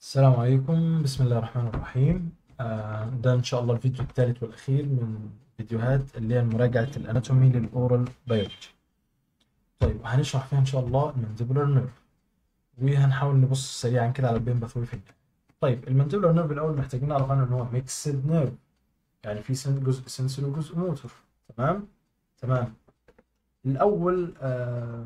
السلام عليكم بسم الله الرحمن الرحيم آه، ده إن شاء الله الفيديو الثالث والأخير من فيديوهات اللي هي مراجعة الأناتومي للأورال بيولوجي طيب هنشرح فيها إن شاء الله المانديبولار نيرف وهنحاول نبص سريعا كده على البين باثوي في النهاية طيب المانديبولار نيرف الأول محتاجين نعرف عنه إن هو ميكسد نيرف يعني في سن- جزء سنسوري وجزء موتور تمام تمام الأول آه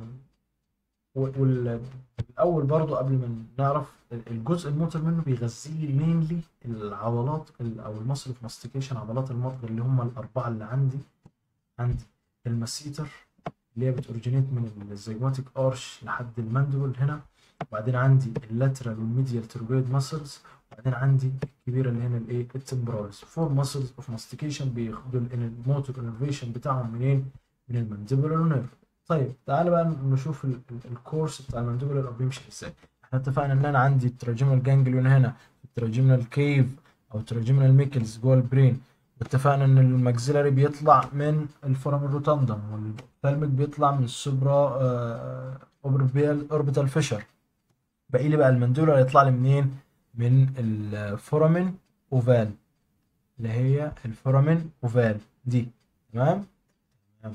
والاول برضو قبل ما نعرف الجزء الموتور منه بيغذي لي مينلي العضلات ال- او المصل اوف ماستيكيشن عضلات المضغ اللي هم الاربعه اللي عندي عندي المسيتر اللي هي بتوريجينيت من الزيجماتيك ارش لحد الماندبل هنا وبعدين عندي اللاترال والميديال تروجويد ماسلز وبعدين عندي الكبيره اللي هنا الايه التمبرالز فور ماسلز اوف ماستيكيشن بياخدوا الموتور انرفيشن بتاعهم منين من المانديبولار نيرف طيب تعالى بقى نشوف ال- ال- الكورس بتاع المانديبولار او بيمشي ازاي احنا اتفقنا ان انا عندي التراجيمال جانجليون هنا التراجيمال كيف او التراجيمال ميكلز جوه البرين واتفقنا ان الماكسيلاري بيطلع من الفورم الروتاندم والثالميك بيطلع من السوبرا اوربيتال اوربيتال فيشر باقي لي بقى المانديبولار يطلع لي منين من الفورامين اوفال اللي هي الفورامين اوفال دي تمام تمام.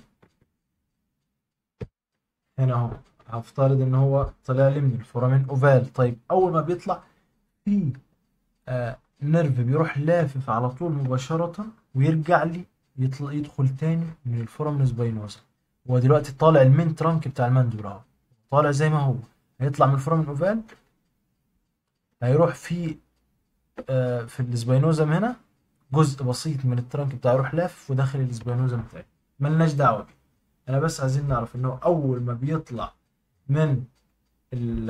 هنا اهو هفترض ان هو طلع لي من الفورامين اوفال طيب اول ما بيطلع في آه نيرف بيروح لافف على طول مباشرة ويرجع لي يطلع يدخل تاني من الفورامين سباينوزا هو دلوقتي طالع المين ترانك بتاع الماندولا اهو طالع زي ما هو هيطلع من الفورامين اوفال هيروح في آه في السباينوزم هنا جزء بسيط من الترانك بتاعه يروح لافف وداخل السباينوزم بتاعي ملناش دعوة بيه انا بس عايزين نعرف انه اول ما بيطلع من ال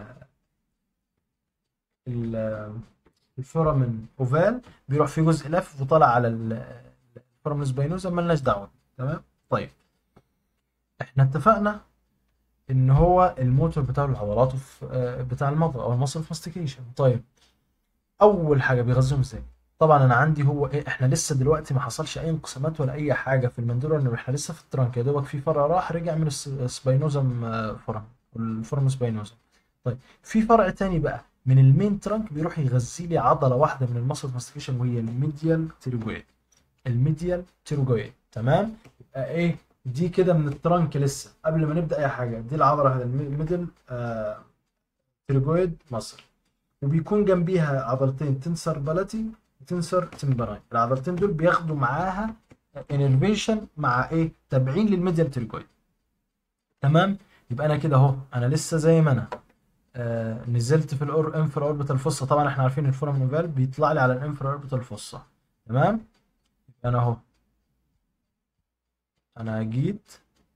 ال الفورامين اوفال بيروح في جزء لف وطالع على ال- الفورامين سباينوزا ملناش دعوه تمام طيب احنا اتفقنا ان هو الموتور بتاع العضلات في آه، بتاع المضغ او المصل في ماستيكيشن طيب اول حاجه بيغذيهم ازاي طبعا انا عندي هو ايه احنا لسه دلوقتي ما حصلش اي انقسامات ولا اي حاجه في المندولا ان احنا لسه في الترانك يا دوبك في فرع راح رجع من الس- السباينوزم آه، فورم الفورم سباينوزم طيب في فرع تاني بقى من المين ترانك بيروح يغذي لي عضله واحده من المصل ماستيكيشن وهي الميديال تيروجويد الميديال تيروجويد تمام يبقى ايه دي كده من الترانك لسه قبل ما نبدا اي حاجه دي العضله الميدل آه تيروجويد مصل وبيكون جنبيها عضلتين تنسر بلاتي وتنسر تمبراي العضلتين دول بياخدوا معاها انرفيشن مع ايه تابعين للميديال تيروجويد تمام يبقى انا كده اهو انا لسه زي ما انا آه نزلت في الأور انفرا اوربيتال فوسا طبعا احنا عارفين الفورامين اوفال بيطلع لي على الانفرا اوربيتال فوسا تمام يبقى انا اهو انا جيت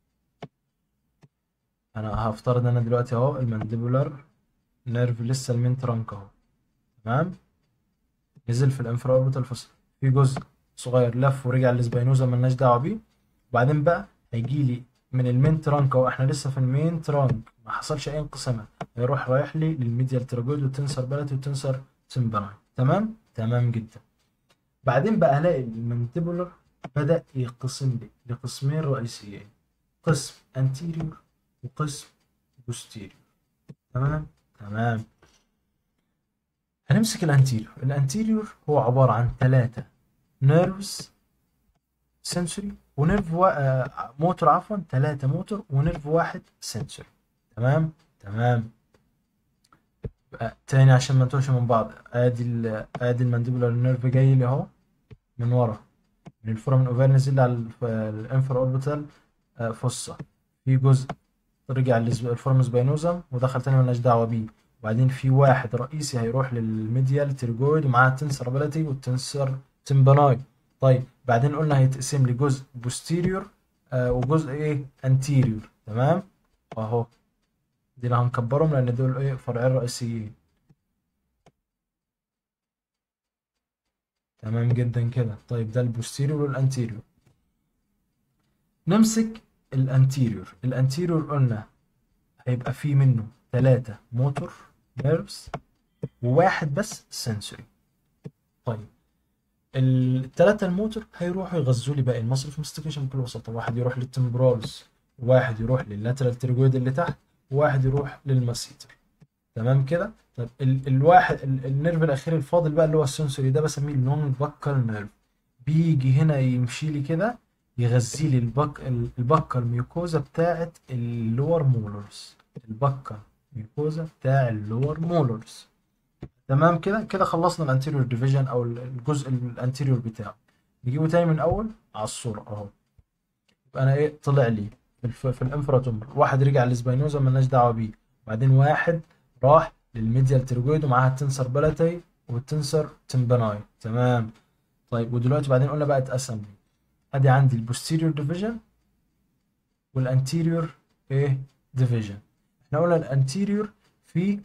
انا هفترض انا دلوقتي اهو المانديبولار نيرف لسه المين ترانك اهو تمام نزل في الانفرا اوربيتال فوسا في جزء صغير لف ورجع للسباينوزا ملناش دعوه بيه وبعدين بقى هيجي لي من المين ترانك اهو احنا لسه في المين ترانك ما حصلش اي انقسامات هيروح رايح لي للميديال تراجويد والتنسر بلاتي والتنسر تمبراي تمام تمام جدا بعدين بقى هلاقي المنتبولر بدأ يقسم لي لقسمين رئيسيين قسم انتيريور وقسم بوستيريور تمام تمام هنمسك الانتيريور الانتيريور هو عبارة عن ثلاثة نيرفز سنسوري ونيرف و... آه، موتور عفوا ثلاثة موتور ونيرف واحد سنسوري تمام تمام بقى تاني عشان ما نتوهش من بعض ادي ال... ادي المانديبولار نيرف جاي لي اهو من ورا من الفورامين اوفال نزل لي على الف- الانفر اوربيتال آه، فوسا في جزء رجع للفورم سباينوزم ودخل تاني ملناش دعوه بيه وبعدين في واحد رئيسي هيروح للميديال تيرجويد ومعاه التنسر بلاتي والتنسر تمباناي طيب بعدين قلنا هيتقسم لي جزء بوستيريور آه وجزء ايه انتيريور تمام اهو دي اللي هنكبرهم لان دول ايه فرعين رئيسيين تمام جدا كده طيب ده البوستيريور والانتيريور نمسك الانتيريور الانتيريور قلنا هيبقى فيه منه ثلاثة موتور نيرفز وواحد بس سنسوري طيب الثلاثة الموتور هيروحوا يغذوا لي باقي المصل في ماستيكيشن بكل بساطة واحد يروح للتمبرالز واحد يروح لللاترال تيرجويد اللي تحت وواحد يروح للماسيتر تمام كده طيب ال الواحد ال النيرف الاخير الفاضل بقى اللي هو السنسوري ده بسميه اللونج باكال نيرف بيجي هنا يمشي لي كده يغذي لي البك البكال ميوكوزا بتاعت اللور مولرز البكال ميوكوزا بتاع اللور مولرز تمام كده كده خلصنا الانتيريور ديفيجن او الجزء الانتيريور بتاعه نجيبه تاني من الاول على الصوره اهو يبقى انا ايه طلع لي في, الف... في الانفراتومر واحد رجع للسباينوزا مالناش دعوه بيه وبعدين واحد راح للميديال تيروجويد ومعاها التنسر بلاتي والتنسر تمباناي تمام طيب ودلوقتي بعدين قلنا بقى اتقسم لي ادي عندي البوستيريور ديفيجن والانتيريور ايه ديفيجن احنا قلنا الانتيريور في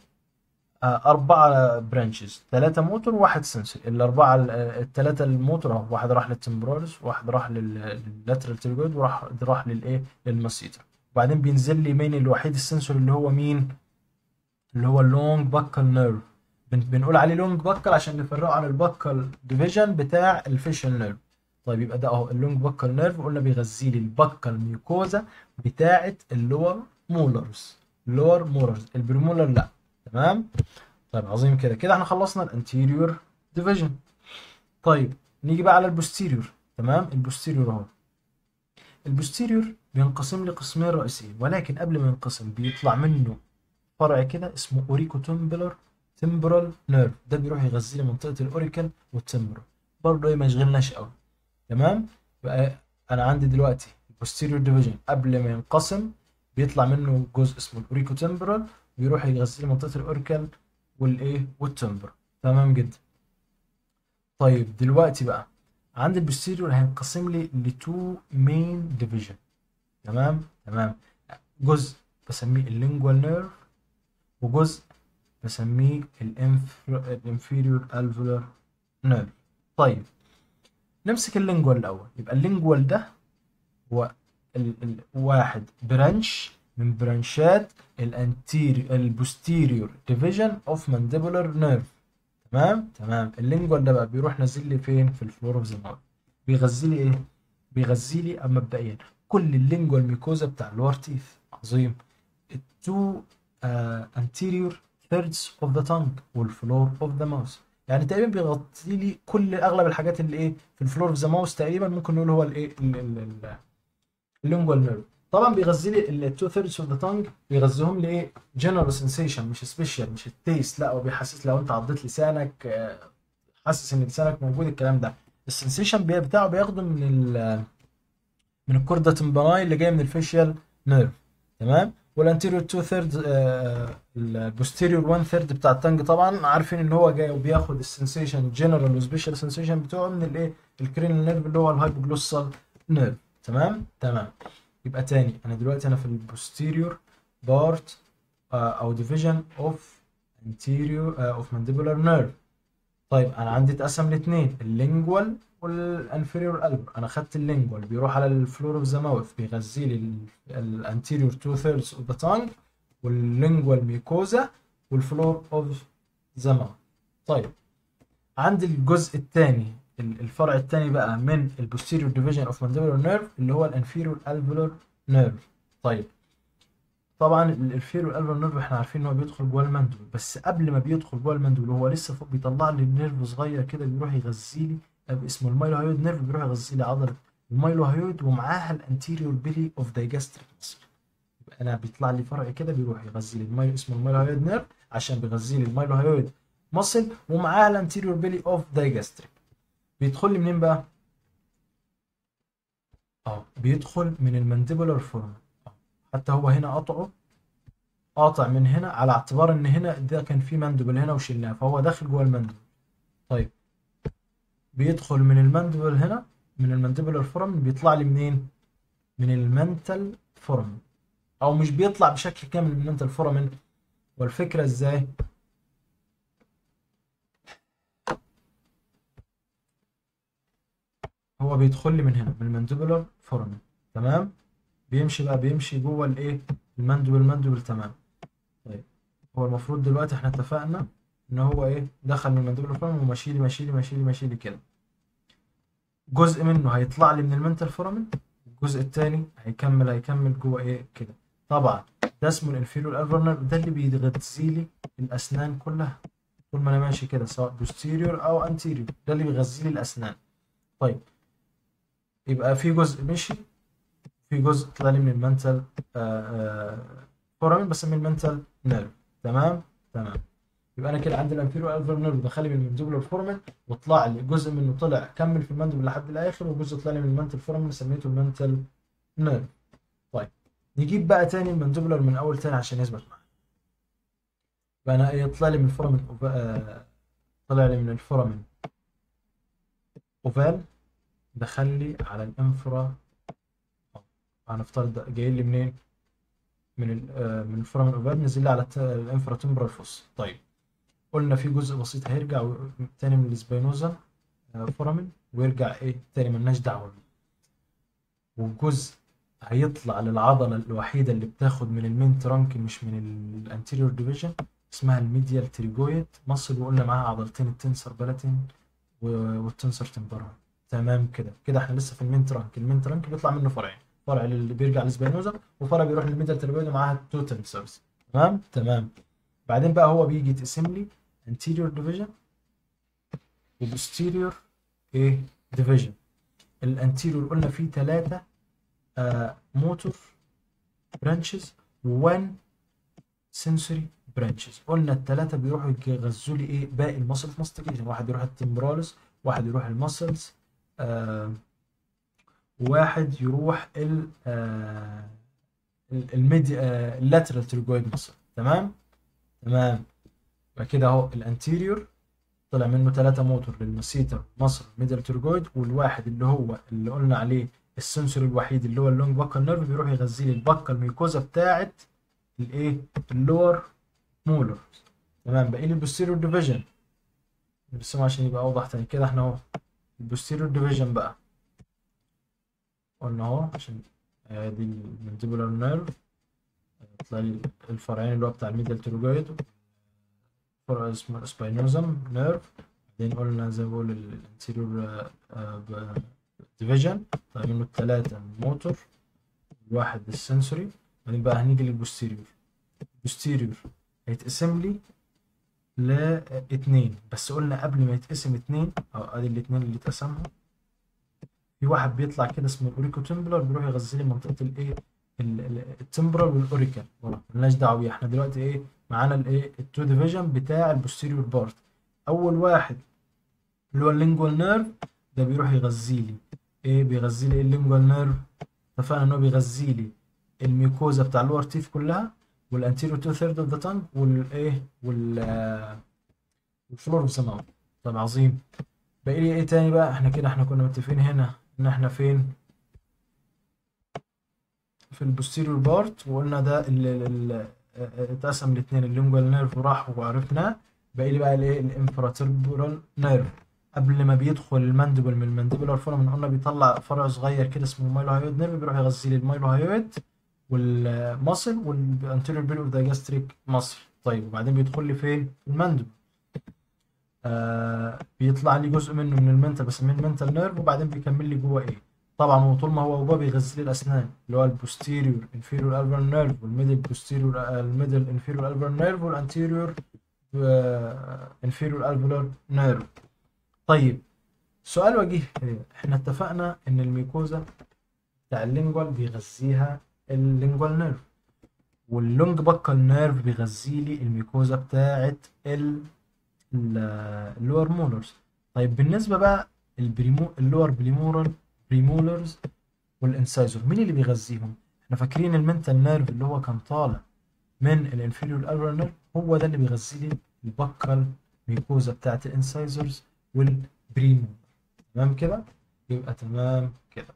أربعة برانشز ثلاثة موتور وواحد سنسور الأربعة الثلاثة الموتور أهو واحد راح للتمبرالز واحد راح لللاترال تيرجويد وراح راح للإيه للمسيتر وبعدين بينزل لي مين الوحيد السنسور اللي هو مين اللي هو اللونج باكال نيرف بنقول عليه لونج باكال عشان نفرقه عن الباكال ديفيجن بتاع الفيشل نيرف طيب يبقى ده اهو اللونج باكال نيرف قلنا بيغذي لي الباكال ميوكوزا بتاعه اللور مولرز اللور مولرز البريمولر لا تمام طيب عظيم كده كده احنا خلصنا الانتيريور ديفيجن طيب نيجي بقى على البوستيريور تمام البوستيريور اهو البوستيريور بينقسم لقسمين رئيسيين ولكن قبل ما ينقسم بيطلع منه فرع كده اسمه اوريكو تمبلر تمبرال نيرف ده بيروح يغذي لي منطقه الاوريكل والتمبرال برضه ايه ما يشغلناش قوي تمام بقى انا عندي دلوقتي البوستيريور ديفيجن قبل ما ينقسم بيطلع منه جزء اسمه الاوريكو تمبرال بيروح يغذي لي منطقه الاوريكل والايه والتمبر تمام جدا طيب دلوقتي بقى عند البوستيريور هينقسم لي لتو مين ديفيجن تمام تمام جزء بسميه اللينجوال نيرف وجزء بسميه الانفيريور الفولار نيرف طيب نمسك اللينجوال الاول يبقى اللينجوال ده هو ال ال واحد برانش من برانشات الانتيريور البوستيريور ديفيجن اوف مانديبولار نيرف تمام تمام اللينجوال ده بقى بيروح نازل لي فين في الفلور اوف ذا ماوث بيغذي لي ايه بيغذي لي مبدئيا كل اللينجوال ميكوزا بتاع اللور تيث عظيم التو انتيريور ثيردز اوف ذا تانج والفلور اوف ذا ماوث يعني تقريبا بيغطي لي كل اغلب الحاجات اللي ايه في الفلور اوف ذا ماوث تقريبا ممكن نقول هو الايه اللينجوال نيرف طبعا بيغذي لي التو ثيردز اوف ذا تانج بيغذيهم لي ايه جنرال سنسيشن مش سبيشال مش التيست لا هو بيحسس لو انت عضيت لسانك حاسس ان لسانك موجود الكلام ده السنسيشن بتاعه بياخده من ال من الكوردا تمباناي اللي جاي من الفيشيال نيرف تمام والانتيريور 2 ثيرد البوستيريور 1 ثيرد بتاع التانج طبعا عارفين ان هو جاي وبياخد السنسيشن جنرال وسبيشال سنسيشن بتوعه من الايه الكرينال نيرف اللي هو الهايبوجلوسال نيرف تمام تمام يبقى تاني انا دلوقتي انا في البوستيريور بارت او ديفيجن اوف انتيريور اوف مانديبولار نيرف طيب انا عندي اتقسم لاثنين اللينجوال والانفيريور البر انا خدت اللينجوال بيروح على الفلور اوف ذا ماوث بيغذي لي الانتيريور 2 ثيردز اوف ذا تانج واللينجوال ميكوزا والفلور اوف ذا ماوث طيب عندي الجزء الثاني الفرع الثاني بقى من البوستيريور ديفيجن اوف مانديبولار نيرف اللي هو الانفيريور الفولار نيرف طيب طبعا الانفيريور الفولار نيرف احنا عارفين ان هو بيدخل جوه المندول بس قبل ما بيدخل جوه المندول هو لسه فوق بيطلع لي نيرف صغير كده بيروح يغذي لي اسمه المايلوهايود نيرف بيروح يغذي لي عضله المايلوهايود ومعاها الانتيريور بيلي اوف دايجاستريك ماسل يبقى انا بيطلع لي فرع كده بيروح يغذي لي المايلو اسمه المايلوهايود نيرف عشان بيغذي لي المايلوهايود ماسل ومعاها الانتيريور بيلي اوف دايجاستريك بيدخل لي منين بقى؟ اه بيدخل من المانديبولار فورم حتى هو هنا قطعه قاطع من هنا على اعتبار ان هنا ده كان في ماندبل هنا وشلناه فهو داخل جوه الماندبل طيب بيدخل من الماندبل هنا من المانديبولار فورم بيطلع لي منين؟ من المنتال فورم او مش بيطلع بشكل كامل من المنتال فورم والفكره ازاي؟ هو بيدخل لي من هنا من المانديبولار فورمن تمام بيمشي بقى بيمشي جوه الايه المانديبل المانديبل تمام طيب هو المفروض دلوقتي احنا اتفقنا ان هو ايه دخل من المانديبولار فورمن وماشي لي ماشي لي ماشي لي ماشي لي كده جزء منه هيطلع لي من المنتال فورمن الجزء الثاني هيكمل هيكمل جوه ايه كده طبعا ده اسمه الانفيريور الفر نيرف ده اللي بيغذي لي الاسنان كلها طول ما انا ماشي كده سواء posterior او anterior ده اللي بيغذي لي الاسنان طيب يبقى في جزء مشي في جزء طلع لي من المنتال فورامين بسميه المنتال نيرف تمام تمام يبقى انا كده عندي الانفيريور الفر نيرف دخل لي من المندوبلر فورامين وطلع لي جزء منه طلع كمل في المندوب لحد الاخر وجزء طلع لي من المنتال فورامين سميته المنتال نيرف طيب نجيب بقى تاني المندوبلر من اول تاني عشان يثبت معايا يبقى انا ايه طلع لي من الفورامين أوف- آه، طلع لي من الفورامين اوفال دخل لي على الانفرا هنفترض ده جاي لي منين من ال آه، من الفورامين اوفال نزل لي على الت- الانفرا تمبرال فوس طيب قلنا في جزء بسيط هيرجع و- تاني من السبينوزا آه، فورامين ويرجع ايه تاني ملناش دعوه بيه والجزء هيطلع للعضله الوحيده اللي بتاخد من المين ترانك مش من الانتيريور ديفيجن اسمها الميديال تريجويد مصل وقلنا معاها عضلتين التنسر بلاتين و- والتنسر تمبرال تمام كده كده احنا لسه في المين ترانك المين ترانك بيطلع منه فرعين فرع اللي بيرجع للسبينوزا وفرع بيروح للميديال تريجويد ومعاها التو تنسرز تمام تمام بعدين بقى هو بيجي يتقسم لي anterior division و posterior ايه division الانتيريور قلنا فيه ثلاثة آه موتور برانشز و1 sensory برانشز قلنا الثلاثة بيروحوا يغذوا لي ايه باقي المسل ماستيكيشن واحد يروح التمبرالس واحد يروح المسلز آه وواحد يروح ال آه الميدي آه اللاترال تريجويد مسل تمام تمام يبقى كده اهو الانتيريور طلع منه ثلاثة موتور للمسيتر مصر ميدل ترجويد والواحد اللي هو اللي قلنا عليه السنسور الوحيد اللي هو اللونج باكال نيرف بيروح يغذي لي البكه الميكوزا بتاعت الايه اللور مولر تمام باقي لي البوستيريور ديفيجن نرسمه عشان يبقى اوضح تاني كده احنا اهو البوستيريور ديفيجن بقى قلنا اهو عشان آه، دي المنتيبولار نيرف طلع لي الفرعين اللي هو بتاع الميدل تروجويد فرع اسمه سباينوزم نيرف بعدين قلنا زي ما بقول الانتيريور ديفيجن طلع منه الثلاثة موتور الواحد السنسوري بعدين بقى هنيجي للبوستيريور البوستيريور هيتقسم لي لاتنين بس قلنا قبل ما يتقسم اتنين اه ادي الاتنين اللي اتقسمهم في واحد بيطلع كده اسمه الاوريكو تمبلر بيروح يغذي لي منطقة الايه ال- ال- التمبرال والاوريكال مالناش دعوه بيه احنا دلوقتي ايه معانا الايه التو ديفيجن بتاع البوستيريور بارت اول واحد اللي هو اللينجوال نيرف ده بيروح يغذي لي ايه بيغذي لي اللينجوال نيرف اتفقنا ان هو بيغذي لي الميكوزا بتاع اللور تيث كلها والانتيريور تو ثيرد اوف ذا تانج والايه وال آه، والفلور اوف ذا ماوث طب عظيم باقي لي ايه تاني بقى احنا كده احنا كنا متفقين هنا ان احنا فين في البوستيريور بارت وقلنا ده اللي اللي- اتقسم الاثنين اللينجوال نيرف وراح وعرفناه باقي لي بقى الايه الانفراتيربورال نيرف قبل ما بيدخل الماندبل من المانديبولار فورمن قلنا بيطلع فرع صغير كده اسمه مايلو هايويد نيرف بيروح يغذي لي المايلو هايويد والمصل والانتيريور بيل اوف دايجاستريك مصل طيب وبعدين بيدخل لي فين في الماندبل آه بيطلع لي جزء منه من المنتال بسميه المنتال نيرف وبعدين بيكمل لي جوه ايه طبعا هو طول ما هو جوه بيغذي لي الاسنان اللي هو البوستيريور انفيريور الفر نيرف والميدل بوستيريور الميدل انفيريور الفر نيرف والانتيريور انفيريور الفولار نيرف طيب سؤال وجيه هنا. احنا اتفقنا ان الميكوزا بتاع اللينجوال بيغذيها اللينجوال نيرف واللونج باكال نيرف بيغذي لي الميكوزا بتاعت ال اللور مولرز طيب بالنسبه بقى البريمو اللور بريمورال بريمولرز والانسايزر مين اللي بيغذيهم احنا فاكرين المنتال نيرف اللي هو كان طالع من الانفيريور الفر نيرف هو ده اللي بيغذي لي البكال ميكوزا بتاعت الانسايزرز والبريمو تمام كده يبقى تمام كده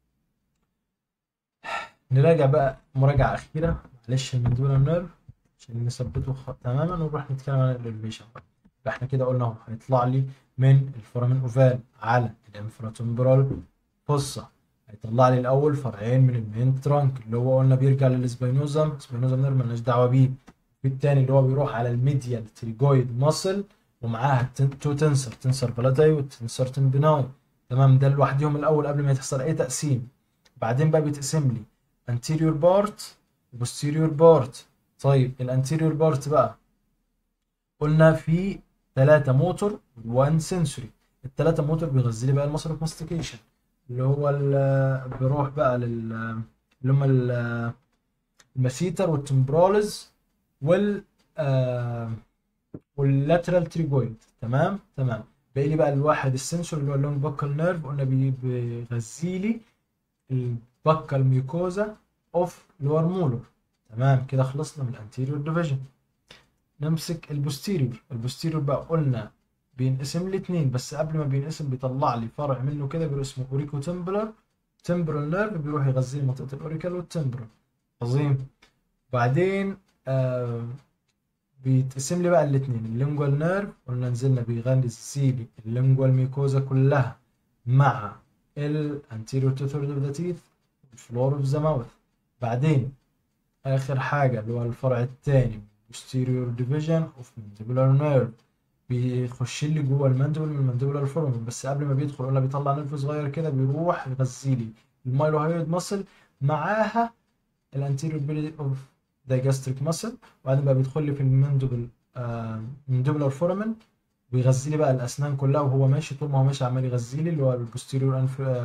نراجع بقى مراجعة أخيرة معلش من دون النيرف عشان نثبته خ... تماما ونروح نتكلم عن الانفليشن بقى يبقى احنا كده قلنا اهو هيطلع لي من الفورامين اوفال على الانفراتمبرال فوسا هيطلع لي الاول فرعين من المين ترانك اللي هو قلنا بيرجع للسبينوزم سبينوزم نيرف مالناش دعوه بيه في التاني اللي هو بيروح على الميديال تريجويد ماسل ومعاها التن- تو تنسر تنسر بلاتاي والتنسر تنبناي تمام ده لوحدهم الاول قبل ما يحصل اي تقسيم بعدين بقى بيتقسم لي anterior part و posterior part طيب الانتيريور بارت بقى قلنا في ثلاثة موتور وان سنسوري الثلاثة موتور بيغذي لي بقى المصل اوف ماستيكيشن اللي هو ال- بيروح بقى لل اللي هم ال- المسيتر والتمبرالز وال آه، واللاترال تريجويد تمام تمام باقي لي بقى الواحد السنسور اللي هو اللونج باكال نيرف قلنا بي- بيغذي لي الباكال ميوكوزا اوف لور مولر تمام كده خلصنا من الانتيريور ديفيجن نمسك البوستيريور البوستيريور بقى قلنا بينقسم لاتنين بس قبل ما بينقسم بيطلع لي فرع منه كده بيبقى اسمه اوريكو تمبلر تمبرال نيرف بيروح يغذي لي منطقة الاوريكال والتمبرال عظيم بعدين آه بيتقسم لي بقى الاتنين اللينجوال نيرف قلنا نزلنا بيغذي لي اللينجوال ميكوزا كلها مع الانتيريور تو ثيرد اوف ذا تيث الفلور اوف ذا ماوث بعدين اخر حاجه اللي هو الفرع الثاني posterior division of mandibular nerve بيخش لي جوه الماندبل من المانديبولار فورمن بس قبل ما بيدخل قلنا بيطلع نيرف صغير كده بيروح يغذي لي المايلوهايد ماسل معاها الانتيريور بيلي اوف digastric ماسل وبعدين بقى بيدخل لي في الماندبل مانديبولار فورمن بيغذي لي بقى الاسنان كلها وهو ماشي طول ما هو ماشي عمال يغذي لي اللي هو البوستيريور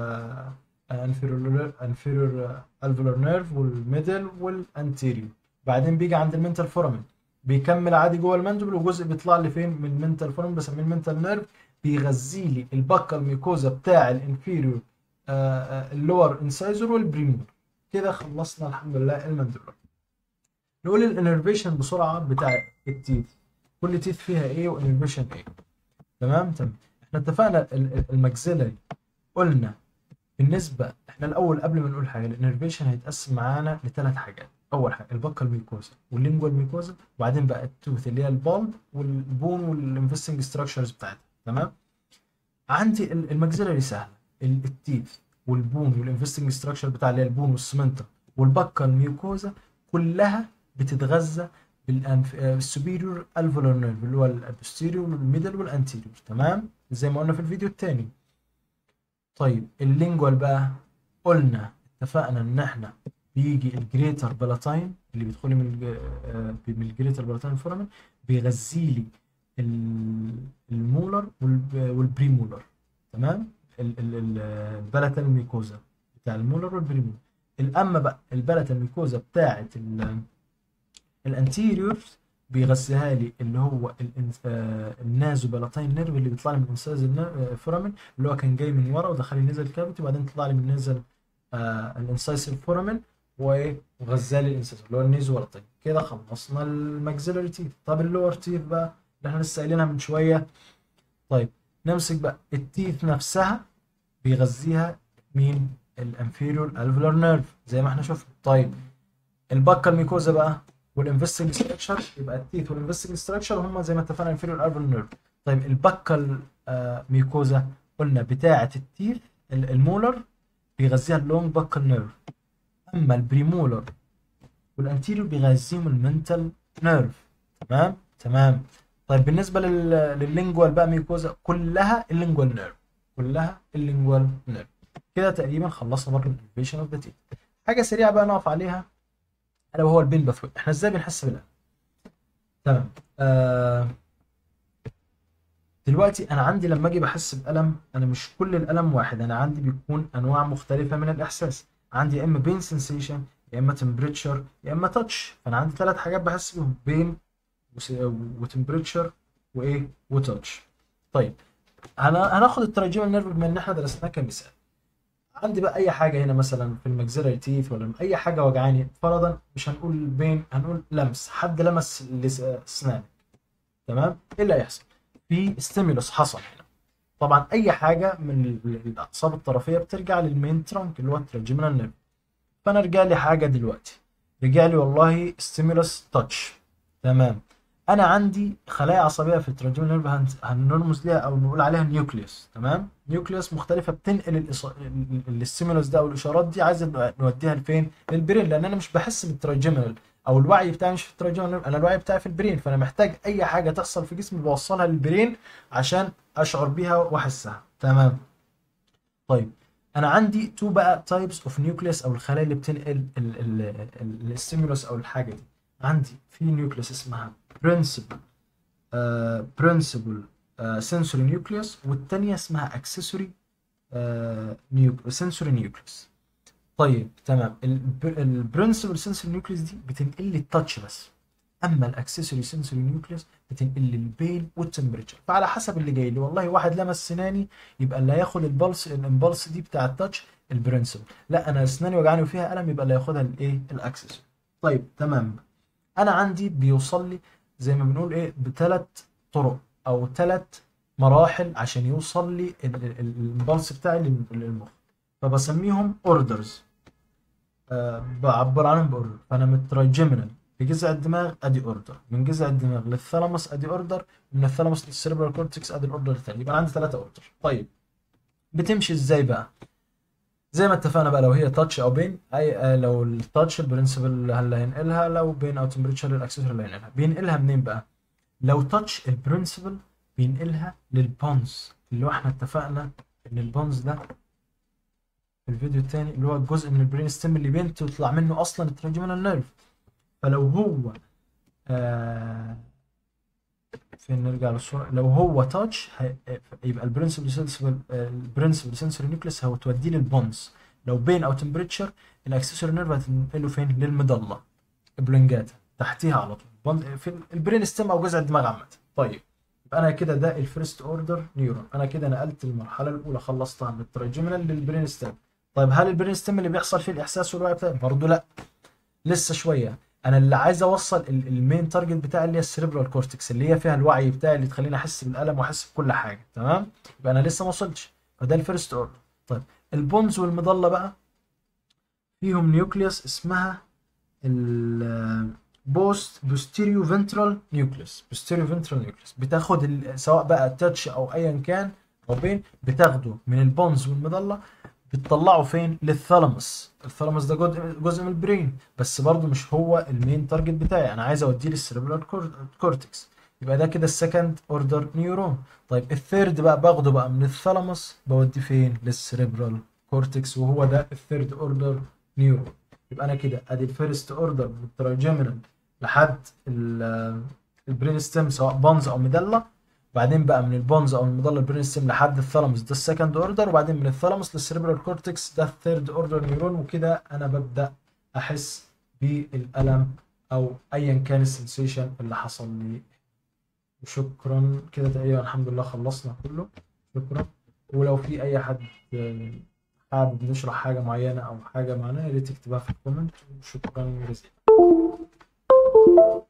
انفيريور انفيريور الفولار نيرف والميدل والانتيريور بعدين بيجي عند المنتال فورامين بيكمل عادي جوه الماندبل وجزء بيطلع لي فين من المنتال فورامين بسميه المنتال نيرف بيغذي لي البكال ميكوزا بتاع الانفيريور اللور انسايزر والبريمور كده خلصنا الحمد لله الماندبل نقول الانرفيشن بسرعه بتاع التيث كل تيث فيها ايه وانرفيشن ايه تمام تمام احنا اتفقنا ال- ال- الماكسيلري قلنا بالنسبه احنا الاول قبل ما نقول حاجه الانرفيشن هيتقسم معانا لثلاث حاجات اول حاجه البكال ميكوزا واللينجوال ميكوزا وبعدين بقى التوث اللي هي البالب والبون والانفستنج ستراكشرز بتاعتها تمام عندي ال- الماكسيلري سهله ال- التيث والبون والانفستنج ستراكشر بتاع اللي هي البون والسمنتا والبكال ميكوزا كلها بتتغذى بالسوبيريور الفولار نيرف اللي هو البوستيريور والميدل والانتيريور تمام زي ما قلنا في الفيديو التاني طيب اللينجوال بقى قلنا اتفقنا ان احنا بيجي الجريتر بلاتاين اللي بيدخل لي من الج- آه، من الجريتر بلاتاين فورامين بيغذي لي ال- المولر والب- والبريمولر تمام ال- ال- ال- البلاتال ميكوزا بتاع المولر والبريمولر الاما بقى البلاتال ميكوزا بتاعت ال- الانتيريور بيغذيها لي اللي هو الانس- آه، النازو بلاتاين نيرف اللي بيطلع لي من انساز الفورامين اللي هو كان جاي من ورا ودخل لي نزل كافيتي وبعدين طلع لي من نزل آه الانسايسيف فورامين وايه وغذى لي الانسايسيف اللي هو النيزو بلاتاين كده خلصنا الماكسيلاري تيث طب اللور تيث بقى اللي احنا لسه قايلينها من شويه طيب نمسك بقى التيث نفسها بيغذيها مين الانفيريور الفولار نيرف زي ما احنا شفنا طيب البكال ميكوزا بقى والانفستنج ستراكشر يبقى التيث والانفستنج ستراكشر هم زي ما اتفقنا انفيريور الفولار نيرف طيب البكال آه ميكوزا قلنا بتاعه التيث ال- المولر بيغذيها اللونج بكال نيرف اما البريمولر والانتيريور بيغذيهم المنتال نيرف تمام تمام طيب بالنسبه لل... لللينجوال بقى ميكوزا كلها اللينجوال نيرف كلها اللينجوال نيرف كده تقريبا خلصنا برضه الانفيشن اوف ذا تيث حاجه سريعه بقى نقف عليها الا وهو البين باثوي احنا ازاي بنحس بالالم تمام آه دلوقتي انا عندي لما اجي بحس بالم انا مش كل الالم واحد انا عندي بيكون انواع مختلفه من الاحساس عندي يا اما بين سensation يا اما تمبريتشر يا اما تاتش فانا عندي ثلاث حاجات بحس بيهم بين وتمبريتشر وايه وتاتش طيب انا هناخد التراجيمال نيرف بما ان احنا درسناه كمثال عندي بقى اي حاجه هنا مثلا في المجزرة تيث ولا اي حاجه وجعاني فرضا مش هنقول بين هنقول لمس حد لمس لس- اسنانك تمام ايه اللي هيحصل في ستيمولس حصل هنا طبعا اي حاجه من ال- الاعصاب الطرفيه بترجع للمين ترانك اللي هو التراجيمال نيرف فانا رجع لي حاجه دلوقتي رجع لي والله ستيمولس تاتش تمام انا عندي خلايا عصبيه في التراجيمال نيرف هن- هنرمز ليها او نقول عليها نيوكليوس تمام نيوكليوس مختلفه بتنقل الإص- ال- ال- الستيمولس ده او الاشارات دي عايز نوديها لفين للبرين لان انا مش بحس بالتراجيمال او الوعي بتاعي مش في التراجيمال نيرف انا الوعي بتاعي في البرين فانا محتاج اي حاجه تحصل في جسمي بوصلها للبرين عشان اشعر بيها واحسها تمام طيب انا عندي تو بقى تايبس اوف نيوكليوس او الخلايا اللي بتنقل الستيمولس او الحاجه دي عندي في نيوكليوس اسمها برنسبل برنسبل سنسوري نيوكليوس والتانية اسمها اكسسوري سنسوري نيوكليوس طيب تمام البرنسبل سنسوري نيوكليوس دي بتنقل لي التاتش بس اما الاكسسوري سنسوري نيوكليوس بتنقل لي البين والتمبريتشر فعلى حسب اللي جاي لي والله واحد لمس سناني يبقى اللي هياخد البلس الامبلس دي بتاع التاتش البرنسبل لا انا اسناني وجعاني وفيها الم يبقى اللي هياخدها الايه الاكسسوري طيب تمام انا عندي بيوصل لي زي ما بنقول ايه بثلاث طرق او ثلاث مراحل عشان يوصل لي الامبلس بتاعي لل- للمخ فبسميهم اوردرز أه بعبر عنهم باوردر فانا من الترايجيمينال لجذع الدماغ ادي اوردر من جذع الدماغ للثالاموس ادي اوردر من الثالاموس للسيربرال كورتكس ادي الاوردر الثاني يبقى عندي ثلاثه اوردر طيب بتمشي ازاي بقى زي ما اتفقنا بقى لو هي تاتش او بين اي آه، لو التاتش البرنسبل اللي هينقلها لو بين او تمبريتشر الاكسسوري اللي هينقلها بينقلها منين بقى لو تاتش البرنسبل بينقلها للبونز اللي هو احنا اتفقنا ان البونز ده في الفيديو التاني اللي هو الجزء من البرين ستيم اللي بينت ويطلع منه اصلا التراجمينال نيرف فلو هو آه فين نرجع للصورة لو هو تاتش يبقى البرنسبل سنسبل البرنسبل سنسوري نيوكليس هو توديه للبونز لو بين او تمبريتشر الاكسسوري نيرف هتنقله فين للمضله بلنجاتا تحتيها على طول بون- في البرين ستيم او جذع الدماغ عامه طيب يبقى انا كده ده الفيرست اوردر نيورون انا كده نقلت المرحله الاولى خلصتها من التراجمينال للبرين ستيم طيب هل البرين ستيم اللي بيحصل فيه الاحساس والوعي بتاعي برضه لا لسه شويه انا اللي عايز اوصل ال- المين تارجت بتاعي اللي هي السيربرال كورتكس اللي هي فيها الوعي بتاعي اللي تخليني احس بالالم واحس بكل حاجه تمام يبقى انا لسه ما وصلتش فده الفيرست اوردر طيب البونز والمضله بقى فيهم نيوكليوس اسمها ال بوست بوستيريو فنترال نيوكليوس بوستيريو فنترال نيوكليوس بتاخد ال- سواء بقى تاتش او ايا كان او بين بتاخده من البونز والمضله بتطلعه فين للثالاموس الثالاموس ده جزء جزء من البرين بس برضه مش هو المين تارجت بتاعي انا عايز اوديه للسيربرال كورتكس يبقى ده كده السكند اوردر نيورون طيب الثيرد بقى باخده بقى من الثالاموس بوديه فين للسيربرال كورتكس وهو ده الثيرد اوردر نيورون يبقى انا كده ادي الفيرست اوردر من التراجيمينال لحد ال- البرين ستيم سواء بونز او مدلة بعدين بقى من البونز او المضله البرين ستيم لحد الثالاموس ده السكند اوردر وبعدين من الثالاموس للسيربرال كورتكس ده الثيرد اوردر نيورون وكده انا ببدا احس بالالم او ايا كان السنسيشن اللي حصل لي وشكرا كده تقريبا الحمد لله خلصنا كله شكرا ولو في اي حد آه، حابب نشرح حاجه معينه او حاجه معناها يا ريت تكتبها في الكومنت وشكرا جزيلا